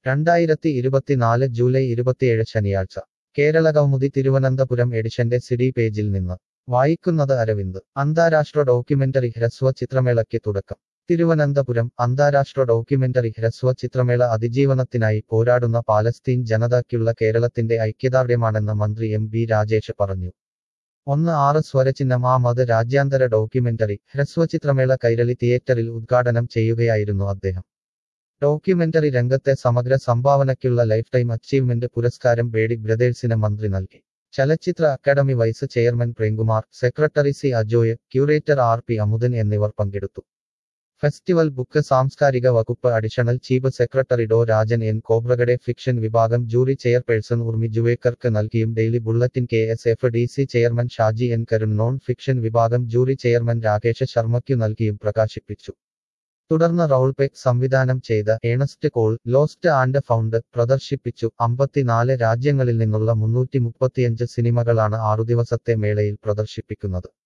രണ്ടായിരത്തി ഇരുപത്തിനാല് ജൂലൈ ഇരുപത്തിയേഴ് ശനിയാഴ്ച കേരള കൗമുദി തിരുവനന്തപുരം എഡിഷന്റെ സിഡി പേജിൽ നിന്ന് വായിക്കുന്നത് അരവിന്ദ് അന്താരാഷ്ട്ര ഡോക്യുമെന്ററി ഹ്രസ്വ ചിത്രമേളയ്ക്ക് തുടക്കം തിരുവനന്തപുരം അന്താരാഷ്ട്ര ഡോക്യുമെന്ററി ഹ്രസ്വ ചിത്രമേള അതിജീവനത്തിനായി പോരാടുന്ന പാലസ്തീൻ ജനതയ്ക്കുള്ള കേരളത്തിന്റെ ഐക്യദാർഢ്യമാണെന്ന് മന്ത്രി എം ബി രാജേഷ് പറഞ്ഞു ഒന്ന് ആറ് സ്വരചിഹ്നം ആ മത് രാജ്യാന്തര ഡോക്യുമെന്ററി ഹ്രസ്വചിത്രമേള കൈരളി തിയേറ്ററിൽ ഉദ്ഘാടനം ചെയ്യുകയായിരുന്നു അദ്ദേഹം ഡോക്യുമെന്ററി രംഗത്തെ സമഗ്ര സംഭാവനയ്ക്കുള്ള ലൈഫ് ടൈം അച്ചീവ്മെന്റ് പുരസ്കാരം ബേഡി ബ്രദേഴ്സിന് മന്ത്രി നൽകി ചലച്ചിത്ര academy vice chairman Premkumar secretary C Ajoy curator R P Amudhan എന്നിവർ പങ്കെടുത്തു ഫെസ്റ്റിവൽ ബുക്ക് സാംസ്കാരിക വകുപ്പ് additional chief secretary Dr Rajan N Khobragade fiction വിഭാഗം ജൂറി ചെയർപേഴ്സൺ ഉർമി ജുവേക്കർക്ക് നൽകിയും daily bulletin K S F D C chairman Shaji N Karun non fiction വിഭാഗം ജൂറി ചെയർമാൻ രാകേഷ് ശർമ്മയ്ക്കു നൽകിയും പ്രകാശിപ്പിച്ചു തുടർന്ന് റൗൾപെക് സംവിധാനം ചെയ്ത Ernest call lost and found പ്രദർശിപ്പിച്ചു അമ്പത്തിനാല് രാജ്യങ്ങളിൽ നിന്നുള്ള മുന്നൂറ്റി മുപ്പത്തിയഞ്ച് സിനിമകളാണ് ആറു ദിവസത്തെ മേളയിൽ പ്രദർശിപ്പിക്കുന്നത്